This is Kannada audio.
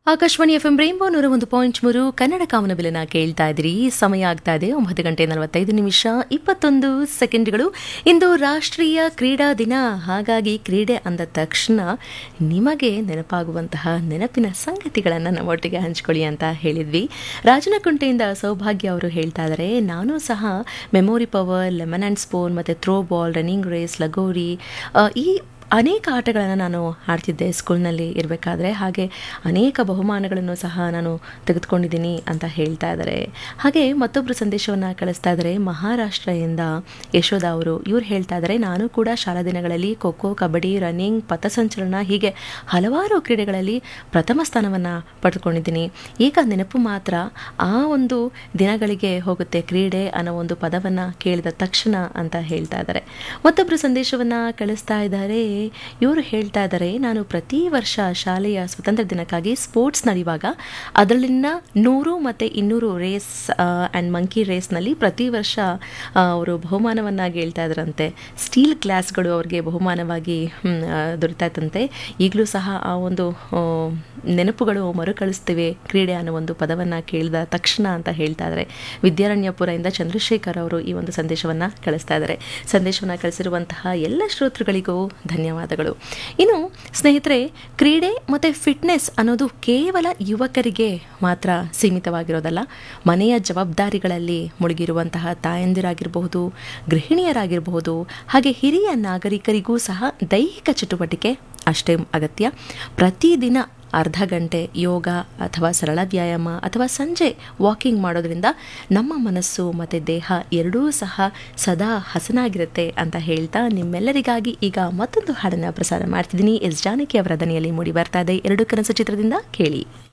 ಆಕಾಶವಾಣಿ ಎಫ್ ಎಂ ರೇಂಬೋ ನೂರ ಒಂದು ಪಾಯಿಂಟ್ ಮೂರು ಕನ್ನಡ ಕಾಮನಬಿಲನ ಕೇಳ್ತಾ ಇದ್ದೀರಿ ಸಮಯ ಆಗ್ತಾ ಇದೆ ಒಂಬತ್ತು ಗಂಟೆ ನಲವತ್ತೈದು ನಿಮಿಷ ಇಪ್ಪತ್ತೊಂದು ಸೆಕೆಂಡ್ಗಳು ಇಂದು ರಾಷ್ಟ್ರೀಯ ಕ್ರೀಡಾ ದಿನ ಹಾಗಾಗಿ ಕ್ರೀಡೆ ಅಂದ ತಕ್ಷಣ ನಿಮಗೆ ನೆನಪಾಗುವಂತಹ ನೆನಪಿನ ಸಂಗತಿಗಳನ್ನು ನಮ್ಮೊಟ್ಟಿಗೆ ಹಂಚ್ಕೊಳ್ಳಿ ಅಂತ ಹೇಳಿದ್ವಿ ರಾಜನಕುಂಟೆಯಿಂದ ಸೌಭಾಗ್ಯ ಅವರು ಹೇಳ್ತಾ ಇದ್ದಾರೆ ನಾನು ಸಹ memory power lemon and spoon ಮತ್ತು ಥ್ರೋ ಬಾಲ್ ರನ್ನಿಂಗ್ ರೇಸ್ ಲಗೋರಿ ಆ, ಈ ಅನೇಕ ಆಟಗಳನ್ನು ನಾನು ಆಡ್ತಿದ್ದೆ ಸ್ಕೂಲ್ನಲ್ಲಿ ಇರಬೇಕಾದ್ರೆ ಹಾಗೆ ಅನೇಕ ಬಹುಮಾನಗಳನ್ನು ಸಹ ನಾನು ತೆಗೆದುಕೊಂಡಿದ್ದೀನಿ ಅಂತ ಹೇಳ್ತಾ ಇದ್ದಾರೆ ಹಾಗೆ ಮತ್ತೊಬ್ಬರು ಸಂದೇಶವನ್ನು ಕಳಿಸ್ತಾ ಇದ್ದಾರೆ ಮಹಾರಾಷ್ಟ್ರದಿಂದ ಯಶೋಧ ಅವರು ಇವ್ರು ಹೇಳ್ತಾ ಇದ್ದಾರೆ ನಾನು ಕೂಡ ಶಾಲಾ ದಿನಗಳಲ್ಲಿ ಖೋ ಖೋ ಕಬಡ್ಡಿ ರನ್ನಿಂಗ್ ಪಥಸಂಚಲನ ಹೀಗೆ ಹಲವಾರು ಕ್ರೀಡೆಗಳಲ್ಲಿ ಪ್ರಥಮ ಸ್ಥಾನವನ್ನು ಪಡೆದುಕೊಂಡಿದ್ದೀನಿ ಈಗ ನೆನಪು ಮಾತ್ರ ಆ ಒಂದು ದಿನಗಳಿಗೆ ಹೋಗುತ್ತೆ ಕ್ರೀಡೆ ಅನ್ನೋ ಒಂದು ಪದವನ್ನು ಕೇಳಿದ ತಕ್ಷಣ ಅಂತ ಹೇಳ್ತಾ ಇದ್ದಾರೆ ಮತ್ತೊಬ್ಬರು ಸಂದೇಶವನ್ನು ಕಳಿಸ್ತಾ ಇದ್ದಾರೆ ಇವರು ಹೇಳ್ತಾ ಇದ್ದಾರೆ ನಾನು ಪ್ರತಿ ವರ್ಷ ಶಾಲೆಯ ಸ್ವತಂತ್ರ ದಿನಕ್ಕಾಗಿ ಸ್ಪೋರ್ಟ್ಸ್ ನಡೆಯುವಾಗ ಅದರಲ್ಲಿನ ನೂರು ಮತ್ತು ಇನ್ನೂರು ರೇಸ್ ಆ್ಯಂಡ್ ಮಂಕಿ ರೇಸ್ನಲ್ಲಿ ಪ್ರತಿ ವರ್ಷ ಆ, ಅವರು ಬಹುಮಾನವನ್ನು ಗೆಲ್ತಾ ಇದ್ರಂತೆ ಸ್ಟೀಲ್ ಗ್ಲಾಸ್ಗಳು ಅವ್ರಿಗೆ ಬಹುಮಾನವಾಗಿ ಹ್ಮ್, ಆ, ದೊರೀತಾ ಇತ್ತಂತೆ ಈಗಲೂ ಸಹ ಆ ಒಂದು ಆ, ನೆನಪುಗಳು ಮರುಕಳಿಸ್ತಿವೆ ಕ್ರೀಡೆ ಅನ್ನೋ ಒಂದು ಪದವನ್ನು ಕೇಳಿದ ತಕ್ಷಣ ಅಂತ ಹೇಳ್ತಾ ಇದ್ದಾರೆ ವಿದ್ಯಾರಣ್ಯಪುರದಿಂದ ಚಂದ್ರಶೇಖರ್ ಅವರು ಈ ಒಂದು ಸಂದೇಶವನ್ನು ಕಳಿಸ್ತಾ ಇದ್ದಾರೆ ಸಂದೇಶವನ್ನು ಕಳಿಸಿರುವಂತಹ ಎಲ್ಲ ಶ್ರೋತೃಗಳಿಗೂ ಧನ್ಯವಾದಗಳು ಇನ್ನು ಸ್ನೇಹಿತರೆ ಕ್ರೀಡೆ ಮತ್ತು ಫಿಟ್ನೆಸ್ ಅನ್ನೋದು ಕೇವಲ ಯುವಕರಿಗೆ ಮಾತ್ರ ಸೀಮಿತವಾಗಿರೋದಲ್ಲ ಮನೆಯ ಜವಾಬ್ದಾರಿಗಳಲ್ಲಿ ಮುಳುಗಿರುವಂತಹ ತಾಯಂದಿರಾಗಿರಬಹುದು ಗೃಹಿಣಿಯರಾಗಿರಬಹುದು ಹಾಗೆ ಹಿರಿಯ ನಾಗರಿಕರಿಗೂ ಸಹ ದೈಹಿಕ ಚಟುವಟಿಕೆ ಅಷ್ಟೇ ಅಗತ್ಯ ಪ್ರತಿದಿನ ಅರ್ಧ ಗಂಟೆ ಯೋಗ ಅಥವಾ ಸರಳ ವ್ಯಾಯಾಮ ಅಥವಾ ಸಂಜೆ ವಾಕಿಂಗ್ ಮಾಡೋದ್ರಿಂದ ನಮ್ಮ ಮನಸ್ಸು ಮತ್ತು ದೇಹ ಎರಡೂ ಸಹ ಸದಾ ಹಸನಾಗಿರುತ್ತೆ ಅಂತ ಹೇಳ್ತಾ ನಿಮ್ಮೆಲ್ಲರಿಗಾಗಿ ಈಗ ಮತ್ತೊಂದು ಹಾಡನ್ನು ಪ್ರಸಾರ ಮಾಡ್ತಿದ್ದೀನಿ ಎಸ್ ಜಾನಕಿ ಅವರ ದನಿಯಲ್ಲಿ ಮೂಡಿ ಬರ್ತಾ ಇದೆ ಎರಡು ಕನಸು ಚಿತ್ರದಿಂದ ಕೇಳಿ